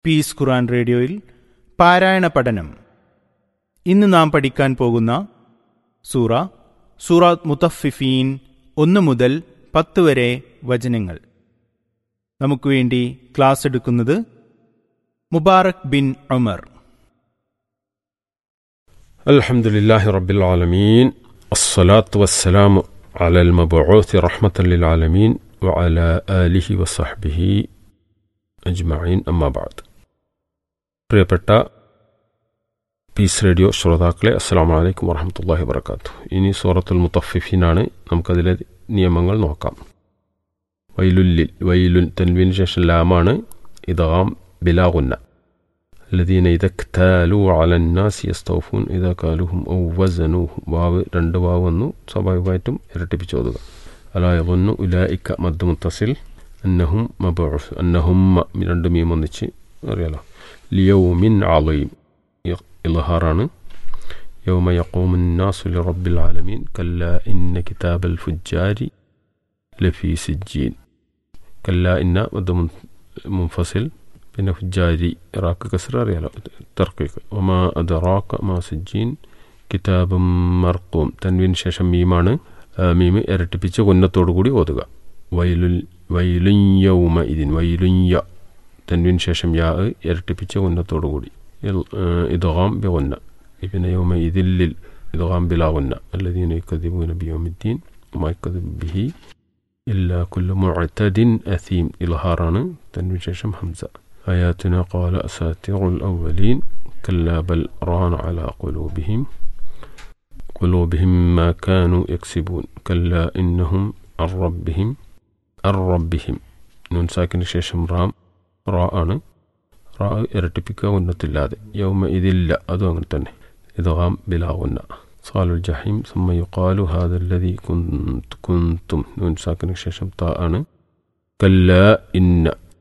piece ഖുറാൻ റേഡിയോയിൽ പാരായണ പഠനം ഇന്ന് നാം പഠിക്കാൻ പോകുന്ന സൂറ സൂറാത്ത് മുത്തഫിഫീൻ ഒന്ന് മുതൽ പത്ത് വരെ വചനങ്ങൾ നമുക്ക് വേണ്ടി ക്ലാസ് എടുക്കുന്നത് മുബാറക് ബിൻ ഉമർ الحمد لله رب العالمين الصلاة والسلام على المبعوث رحمة للعالمين وعلى آله وصحبه أجمعين أما بعد പ്രിയപ്പെട്ട പീസ് റേഡിയോ ശ്രോതാക്കളെ അസ്സാം വലൈക്കും വറഹമത്തല്ലാഹി വബർക്കാത്തു ഇനി സൂറത്തുൽ മുത്തഫിഫിനാണ് നമുക്കതിലെ നിയമങ്ങൾ നോക്കാം വൈലുല്ലിൽ വൈലുൽ തെൻവിന് ശേഷം ലാമാണ് ഇതാം ബിലാഗുന്ന الذين إذا اكتالوا على الناس يستوفون إذا كالوهم أو وزنوهم വാവ് രണ്ട് വാവ് വന്നു സ്വാഭാവികമായിട്ടും ഇരട്ടിപ്പിച്ച് ഓതുക അലാ യظن ഉലായിക്ക മദ് മുത്തസിൽ അന്നഹും മബഉസ് അന്നഹും രണ്ട് മീം ഒന്നിച്ച് അറിയാലോ ലിയൗമിൻ അളീം ഇൽഹാറാണ് يوم يقوم الناس لرب العالمين كلا إن كتاب الفجار لفي سجين كلا إن مد منفصل പിന്നെ ഫുജാരി ഇറാഖ് കസർ അറിയാലോ തർക്കിക്ക് ഒമാ അദറാക്ക മാ സിജീൻ കിതാബും മർക്കൂം തൻവിന് ശേഷം മീമാണ് മീമ് ഇരട്ടിപ്പിച്ച് കൊന്നത്തോടു കൂടി ഓതുക വൈലുൽ വൈലുഞ്ഞവുമ ഇതിൻ വൈലുഞ്ഞ തൻവിന് ശേഷം യാ ഇരട്ടിപ്പിച്ച് കൊന്നത്തോടു കൂടി ഇതുകാം ബി കൊന്ന പിന്നെ യൗമ ഇതില്ലിൽ ഇതുകാം ബിലാ കൊന്ന الذين يكذبون بيوم الدين وما يكذب به إلا كل معتد أثيم إلهاران تنوين شيشم همزة آياتنا قال أساطير الأولين كلا بل ران على قلوبهم قلوبهم ما كانوا يكسبون كلا إنهم عن ربهم عن ربهم نون ساكن شيشم رام راء راء ഇരട്ടിപ്പിക്കുക ഉന്നത്തില്ലാതെ യൗമ ഇതില്ല അതും അങ്ങനെ തന്നെ ഇതാം ബിലാവുന്ന صال الجحيم ثم يقال هذا الذي كنت كنتم نون ساكن شيشم تاء كلا إن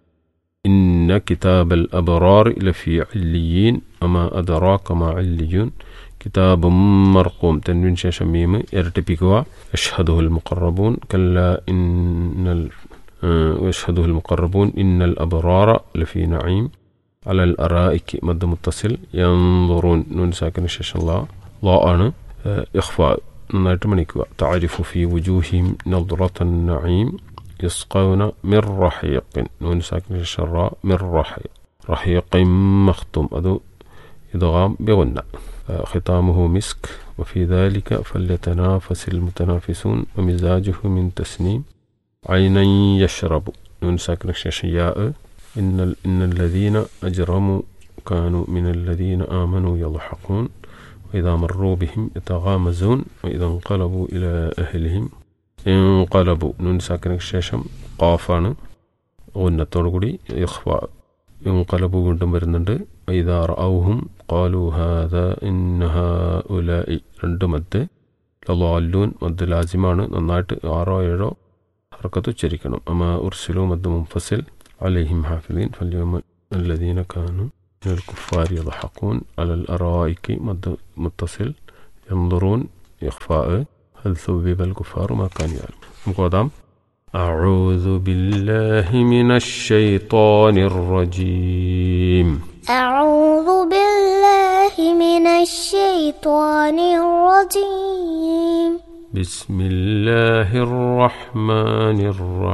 إن كتاب الأبرار لفي عليين وما أدراك ما عليون كتاب مرقوم تنوين شاشة ميم يرتبكوا يشهده المقربون كلا إن ال... يشهده المقربون إن الأبرار لفي نعيم على الأرائك مد متصل ينظرون نون ساكن شاشة الله الله أنا إخفاء നന്നായിട്ട് മണിക്കുക تعرف في وجوههم نظرة النعيم يسقون من رحيق نون ساكن الشراء من رحيق رحيق مختوم أدو إدغام بغنى ختامه مسك وفي ذلك فليتنافس المتنافسون ومزاجه من تسنيم عينا يشرب نون ساكن الشياء إن, إن الذين أجرموا كانوا من الذين آمنوا يضحكون وإذا مروا بهم يتغامزون وإذا انقلبوا إلى أهلهم ഇൻകലബു നൂൻ സാക്കിനക്ക് ശേഷം ഖാഫാണ് ഉന്നത്തോടു കൂടി ഇഖ്ഫ ഇൻകലബു വീണ്ടും വരുന്നുണ്ട് ഇതാർ ഔഹും ഖാലു ഹാദ ഇന്നഹ ഉലൈ രണ്ട് മദ് ലല്ലാലൂൻ മദ് ലാസിമാണ് നന്നായിട്ട് ആറോ ഏഴോ ഹർക്കത്ത് ഉച്ചരിക്കണം അമ ഉർസിലു മദ് മുംഫസിൽ عليهم حافظين فاليوم الذين كانوا من الكفار يضحكون على الأرائك مد متصل ينظرون إخفاء هل ثوب الكفار ما كان يعلم مقدام أعوذ بالله من الشيطان الرجيم أعوذ بالله من الشيطان الرجيم بسم الله الرحمن الرحيم